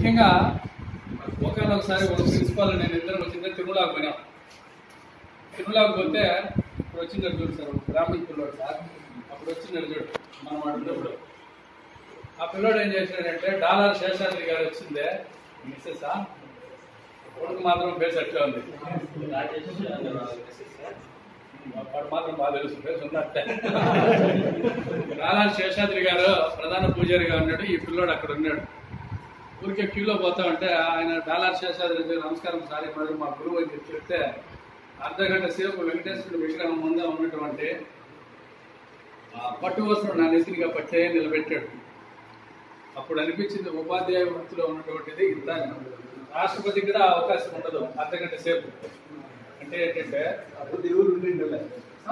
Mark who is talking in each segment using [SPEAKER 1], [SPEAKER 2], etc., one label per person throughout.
[SPEAKER 1] ముఖ్యంగా ఒకసారి ఒక ప్రిన్సిపాల్ నేను ఇద్దరు వచ్చిందే తిరుమలకు పోయినాం తిరుమలకు పోతే ఇప్పుడు వచ్చింది చూడు సార్ ఒక బ్రాహ్మణ పిల్లోడు సార్ అప్పుడు వచ్చింది చూడు మనం అడుగున్నప్పుడు ఆ పిల్లోడు ఏం చేసినాడంటే డాలర్ శేషాద్రి గారు వచ్చిందే మిస్సెస్ కొడుకు మాత్రం ఫేస్ అట్లే ఉంది వాడు మాత్రం బాగా తెలుసు ఫేస్ ఉన్నట్టే డాలర్ శేషాద్రి గారు ప్రధాన పూజారిగా ఉన్నాడు ఈ పిల్లోడు అక్కడ ఉన్నాడు ఊరికే క్యూలో పోతా ఉంటే ఆయన డాలర్ శేషాద్రి గారు నమస్కారం సార్ మరి మా గురువు అని చెప్పి చెప్తే అర్ధ గంట సేపు వెంకటేశ్వరుడు విగ్రహం ముందే ఉన్నటువంటి ఆ పట్టు వస్త్రం నా నెసిరిగా పట్టే నిలబెట్టాడు అప్పుడు అనిపించింది ఉపాధ్యాయ వృత్తిలో ఉన్నటువంటిది ఇంత రాష్ట్రపతికి కూడా అవకాశం ఉండదు అర్ధ గంట సేపు అంటే ఏంటంటే
[SPEAKER 2] అప్పుడు దేవుడు ఉండిండలే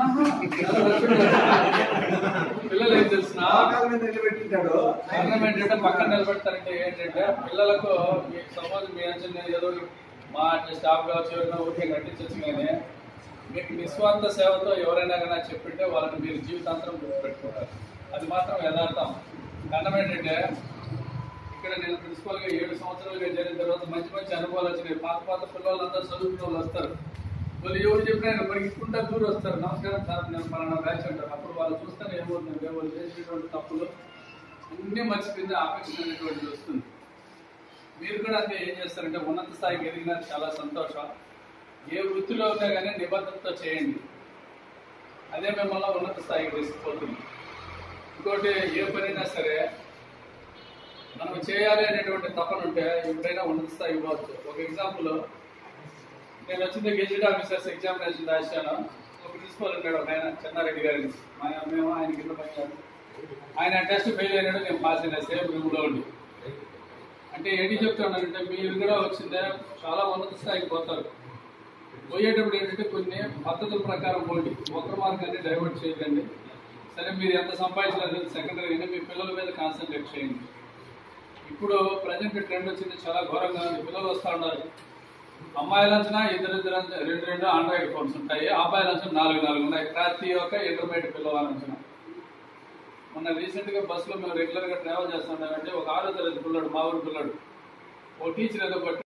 [SPEAKER 1] పిల్లలు ఏం తెలిసిన
[SPEAKER 2] ఆకాల మీద నిలబెట్టింటాడు
[SPEAKER 1] పార్లమెంట్ అంటే పక్కన నిలబెడతారంటే ఏంటంటే పిల్లలకు మీ సపోజ్ మీ అంచనా ఏదో మా స్టాఫ్ కావచ్చు ఎవరైనా ఊరికే నటించచ్చు కానీ మీకు నిస్వార్థ సేవతో ఎవరైనా కానీ చెప్పింటే వాళ్ళని మీరు జీవితాంతరం గుర్తుపెట్టుకుంటారు అది మాత్రం యథార్థం కారణం ఏంటంటే ఇక్కడ నేను ప్రిన్సిపల్ గా ఏడు సంవత్సరాలుగా జరిగిన తర్వాత మంచి మంచి అనుభవాలు వచ్చినాయి పాత పాత పిల్లలందరూ చదువుకున్న వాళ్ళు వస్తారు వాళ్ళు ఎవరు చెప్పినా ఆయన పరిగెత్తుకుంటా దూరం వస్తారు నమస్కారం సార్ నేను పలానా బ్యాచ్ అంటారు అప్పుడు వాళ్ళు చూస్తేనే ఏమవుతుందంటే వాళ్ళు చేసినటువంటి తప్పులు అన్ని మర్చిపోయింది ఆపేక్ష అనేటువంటిది వస్తుంది మీరు కూడా అంటే ఏం చేస్తారంటే ఉన్నత స్థాయికి ఎదిగినా చాలా సంతోషం ఏ వృత్తిలో ఉన్నా కానీ నిబద్ధతతో చేయండి అదే మిమ్మల్ని ఉన్నత స్థాయికి తీసుకుపోతుంది ఇంకోటి ఏ పనైనా సరే మనం చేయాలి అనేటువంటి తపన ఉంటే ఎప్పుడైనా ఉన్నత స్థాయికి పోవచ్చు ఒక ఎగ్జాంపుల్ నేను వచ్చింది గెజిట్ ఆఫీసర్స్ ఎగ్జామినేషన్ రాశాను ఒక ప్రిన్సిపల్ ఉన్నాడు ఒక ఆయన చెన్నారెడ్డి గారి ఆయన మేము ఆయన కింద పనిచేయాలి ఆయన టెస్ట్ ఫెయిల్ అయినాడు నేను పాస్ అయినా సేమ్ రూమ్లో ఉండి అంటే ఏంటి చెప్తున్నానంటే మీరు కూడా వచ్చిందే చాలా ఉన్నత స్థాయికి పోతారు పోయేటప్పుడు ఏంటంటే కొన్ని పద్ధతుల ప్రకారం పోండి ఒక్క మార్గాన్ని డైవర్ట్ చేయకండి సరే మీరు ఎంత సంపాదించలేదు సెకండరీ కానీ మీ పిల్లల మీద కాన్సన్ట్రేట్ చేయండి ఇప్పుడు ప్రజెంట్ ట్రెండ్ వచ్చింది చాలా ఘోరంగా ఉంది పిల్లలు వస్తూ ఉన్నారు అమ్మాయిల అంచనా ఇద్దరు ఇద్దరు అంచనా రెండు రెండు ఆండ్రాయిడ్ ఫోన్స్ ఉంటాయి అబ్బాయిల అంచనా నాలుగు నాలుగు ఉన్నాయి ప్రతి ఒక్క ఇంటర్మీడియట్ పిల్లవాళ్ళ అంచనా మొన్న రీసెంట్ గా బస్సులో మేము రెగ్యులర్ గా ట్రావెల్ చేస్తున్నామంటే ఒక ఆరో తరగతి పిల్లడు మా ఊరు పిల్లడు ఓ టీచర్ ఏదో కొట్టి